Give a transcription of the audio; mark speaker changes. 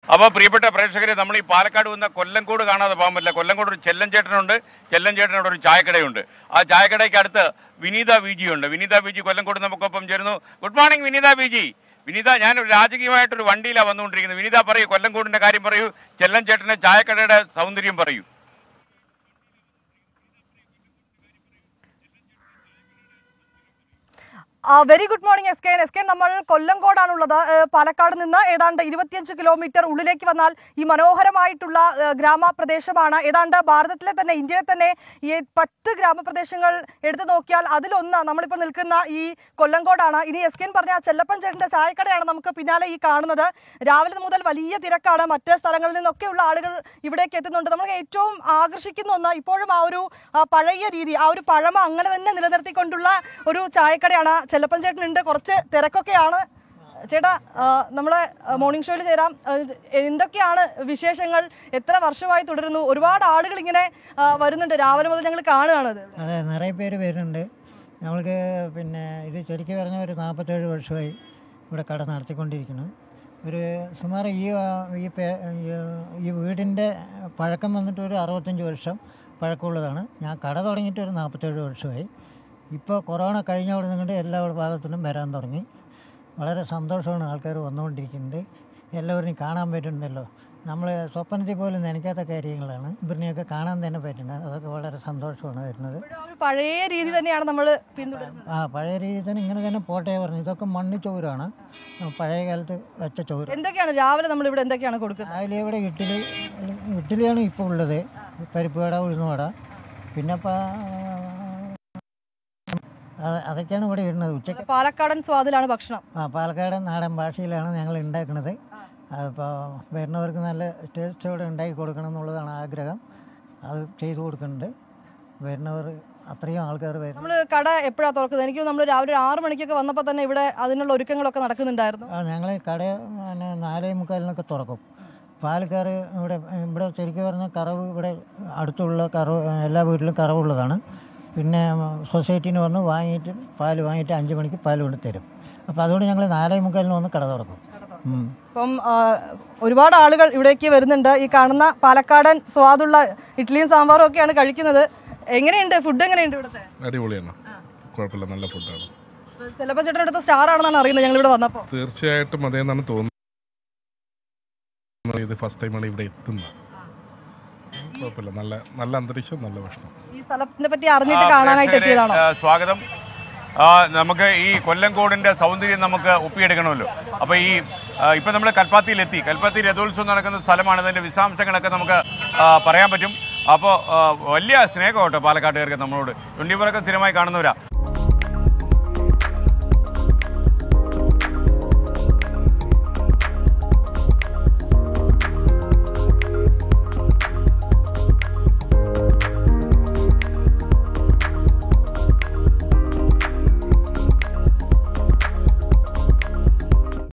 Speaker 1: അപ്പോൾ പ്രിയപ്പെട്ട പ്രേക്ഷകരെ നമ്മൾ ഈ പാലക്കാട് വന്ന കൊല്ലംകോട് കാണാതെ പോകാൻ പറ്റില്ല കൊല്ലംകോട് ഒരു ചെല്ലൻ ചേട്ടനുണ്ട് ചെല്ലൻ ചേട്ടനോട് ഒരു ചായക്കടയുണ്ട് ആ ചായക്കടയ്ക്ക് അടുത്ത് വിനീത വി ജി ഉണ്ട് വിനീത വി ജി കൊല്ലംകോട് നമുക്കൊപ്പം ചേരുന്നു good morning Vineetha V G Vineetha ഞാൻ ഒരു രാജകീയമായിട്ടൊരു വണ്ടിയിലാണ് വന്നുകൊണ്ടിരിക്കുന്നത് വിനീത പറയൂ കൊല്ലംകോടിന്റെ കാര്യം പറയൂ ചെല്ലൻ ചേട്ടന്റെ ചായക്കടയുടെ സൗന്ദര്യം പറയൂ
Speaker 2: very good morning S K S K നമ്മൾ കൊല്ലംകോടാണുള്ളത് ഏഹ് പാലക്കാട് നിന്ന് ഏതാണ്ട് ഇരുപത്തിയഞ്ച് കിലോമീറ്റർ ഉള്ളിലേക്ക് വന്നാൽ ഈ മനോഹരമായിട്ടുള്ള ഏഹ് ഗ്രാമപ്രദേശമാണ് ഏതാണ്ട് ഭാരതത്തിലെ തന്നെ ഇന്ത്യയിലെ തന്നെ ഈ പത്ത് ഗ്രാമപ്രദേശങ്ങൾ എടുത്തു നോക്കിയാൽ അതിലൊന്ന് നമ്മളിപ്പോൾ നിൽക്കുന്ന ഈ കൊല്ലംകോടാണ് ഇനി എസ് കെ പറഞ്ഞ ആ ചെല്ലപ്പൻ ചേട്ടൻ്റെ ചായക്കടയാണ് നമുക്ക് പിന്നാലെ ഈ കാണുന്നത് രാവിലെ മുതൽ വലിയ തിരക്കാണ് മറ്റ് സ്ഥലങ്ങളിൽ നിന്നൊക്കെയുള്ള ആളുകൾ ഇവിടേക്ക് എത്തുന്നുണ്ട് നമ്മൾ ഏറ്റവും ആകർഷിക്കുന്ന ഒന്ന് ഇപ്പോഴും ആ ഒരു ആ, പഴയ രീതി ആ ഒരു പഴമ അങ്ങനെ തന്നെ നിലനിർത്തിക്കൊണ്ടുള്ള ഒരു ചായക്കടയാണ് ചെല്ലപ്പൻ ചേട്ടനുണ്ട് കുറച്ച് തിരക്കൊക്കെയാണ് ചേട്ടാ ആ, നമ്മളെ മോർണിംഗ് ഷോയിൽ ചേരാം ആ, എന്തൊക്കെയാണ് വിശേഷങ്ങൾ എത്ര വർഷമായി തുടരുന്നു ഒരുപാട് ആളുകൾ ഇങ്ങനെ ആ, വരുന്നുണ്ട് രാവിലെ മുതൽ ഞങ്ങൾ കാണുകയാണത്
Speaker 3: അതെ നിറയെ പേര് വരുന്നുണ്ട് നമ്മൾക്ക് പിന്നെ ഇത് ശരിക്കും പറഞ്ഞാൽ ഒരു നാൽപ്പത്തേഴ് വർഷമായി ഇവിടെ കട നടത്തിക്കൊണ്ടിരിക്കുന്നു ഒരു സുമാർ ഈ ആ, ഈ പേ- ഈ- ഈ വീടിൻ്റെ പഴക്കം വന്നിട്ട് ഒരു അറുപത്തഞ്ച് വർഷം പഴക്കമുള്ളതാണ് ഞാൻ കട തുടങ്ങിയിട്ട് ഒരു നാൽപ്പത്തേഴ് വർഷമായി ഇപ്പോൾ കൊറോണ കഴിഞ്ഞവിടെ നിന്നുകൊണ്ട് എല്ലാ ഭാഗത്തിലും വരാൻ തുടങ്ങി വളരെ സന്തോഷമാണ് ആൾക്കാർ വന്നുകൊണ്ടിരിക്കുന്നത് എല്ലാവരെയും കാണാൻ പറ്റുന്നുണ്ടല്ലോ നമ്മൾ സ്വപ്നത്തിൽ പോലും നനയ്ക്കാത്ത കാര്യങ്ങളാണ് ഇവരിനെയൊക്കെ കാണാൻ തന്നെ പറ്റുന്നത് അതൊക്കെ വളരെ സന്തോഷമാണ് വരുന്നത്
Speaker 2: ഇപ്പോഴും ആ ഒരു പഴയ രീതി തന്നെയാണ് നമ്മൾ പിന്തുടരുന്നത്
Speaker 3: ആ പഴയ രീതിയിൽ തന്നെ ഇങ്ങനെ തന്നെ പോട്ടെ പറഞ്ഞു ഇതൊക്കെ മണ്ണ് ചോറാണ് പഴയ കാലത്ത് വെച്ച ചോറ്
Speaker 2: എന്തൊക്കെയാണ് രാവിലെ നമ്മൾ ഇവിടെ എന്തൊക്കെയാണ് കൊടുക്കുന്നത്
Speaker 3: രാവിലെ ഇവിടെ ഇഡ്ഡലി ഇഡ്ഡലിയാണ് ഇപ്പോൾ ഉള്ളത് പരിപ്പ് വട ഉഴുന്നുവട പിന്നെ ഇപ്പം അതൊക്കെയാണ് ഇവിടെ ഇടുന്നത് ഉച്ചയ്ക്ക്
Speaker 2: പാലക്കാടൻ സ്വാദിലാണ് ഭക്ഷണം
Speaker 3: ആ പാലക്കാട് നാടൻ ഭാഷയിലാണ് ഞങ്ങൾ ഉണ്ടാക്കുന്നത് അതിപ്പോൾ വരുന്നവർക്ക് നല്ല ടേസ്റ്റോടെ ഉണ്ടാക്കി കൊടുക്കണം എന്നുള്ളതാണ് ആഗ്രഹം അത് ചെയ്തു കൊടുക്കുന്നുണ്ട് വരുന്നവർ അത്രയും ആൾക്കാർ വരും
Speaker 2: നമ്മൾ കട എപ്പോഴാണ് തുറക്കുന്നത് എനിക്ക് നമ്മൾ രാവിലെ ഒരു ആറ് മണിക്കൊക്കെ വന്നപ്പോൾ തന്നെ ഇവിടെ അതിനുള്ള ഒരുക്കങ്ങളൊക്കെ നടക്കുന്നുണ്ടായിരുന്നു
Speaker 3: ആ ഞങ്ങൾ കട പിന്നെ നാലേ മുക്കാലിനൊക്കെ തുറക്കും പാൽക്കാർ ഇവിടെ ഇവിടെ ശരിക്കും പറഞ്ഞാൽ കറവ് ഇവിടെ അടുത്തുള്ള കറവ് എല്ലാ വീട്ടിലും കറവുള്ളതാണ് പിന്നെ സൊസൈറ്റിയിൽ നിന്ന് വന്ന് വാങ്ങിയിട്ട് പാൽ വാങ്ങിയിട്ട് അഞ്ച് മണിക്ക് പാൽ കൊണ്ട് തരും അപ്പോൾ അതുകൊണ്ട് ഞങ്ങൾ നാലേ മുക്കാലിന് വന്ന് കട തുറക്കും ഉം.
Speaker 2: അപ്പം ആ, ഒരുപാട് ആളുകൾ ഇവിടേക്ക് വരുന്നുണ്ട് ഈ കാണുന്ന പാലക്കാടൻ സ്വാദുള്ള ഇഡ്ഡലിയും സാമ്പാറും ഒക്കെയാണ് കഴിക്കുന്നത് എങ്ങനെയുണ്ട് ഫുഡ് എങ്ങനെയുണ്ട് ഇവിടുത്തെ
Speaker 4: അടിപൊളിയാണ് കുഴപ്പമില്ല നല്ല ഫുഡാണ്
Speaker 2: ചിലപ്പോൾ ചേട്ടൻ അടുത്ത സ്റ്റാർ ആണെന്നാണ് അറിയുന്നത് ഞങ്ങൾ ഇവിടെ വന്നപ്പോൾ
Speaker 4: തീർച്ചയായിട്ടും അതേന്നാണ് തോന്നുന്നത് ഇത് ഫസ്റ്റ് ടൈമാണ് ഇവിടെ എത്തുന്നത് കുഴപ്പമില്ല നല്ല നല്ല അന്തരീക്ഷം നല്ല ഭക്ഷണം
Speaker 2: ഈ സ്ഥലത്തിനെ പറ്റി അറിഞ്ഞിട്ട് കാണാനായിട്ട്
Speaker 1: പ്രേക്ഷകരെ,
Speaker 2: എത്തിയതാണോ
Speaker 1: ആ, സ്വാഗതം ആ, നമുക്ക് ഈ കൊല്ലംകോടിന്റെ സൗന്ദര്യം നമുക്ക് ഒപ്പിയെടുക്കണമല്ലോ അപ്പൊ ഈ ആ, ഇപ്പൊ നമ്മൾ കൽപ്പാത്തിയിലെത്തി കൽപ്പാത്തി രഥോത്സവം നടക്കുന്ന സ്ഥലമാണ് അതിന്റെ വിശദാംശങ്ങളൊക്കെ നമുക്ക് ആ, പറയാൻ പറ്റും അപ്പോൾ വലിയ സ്നേഹം കേട്ടോ പാലക്കാട്ടുകാർക്ക് നമ്മളോട് ട്വന്റി ഫോറൊക്കെ സ്ഥിരമായി കാണുന്നവരാ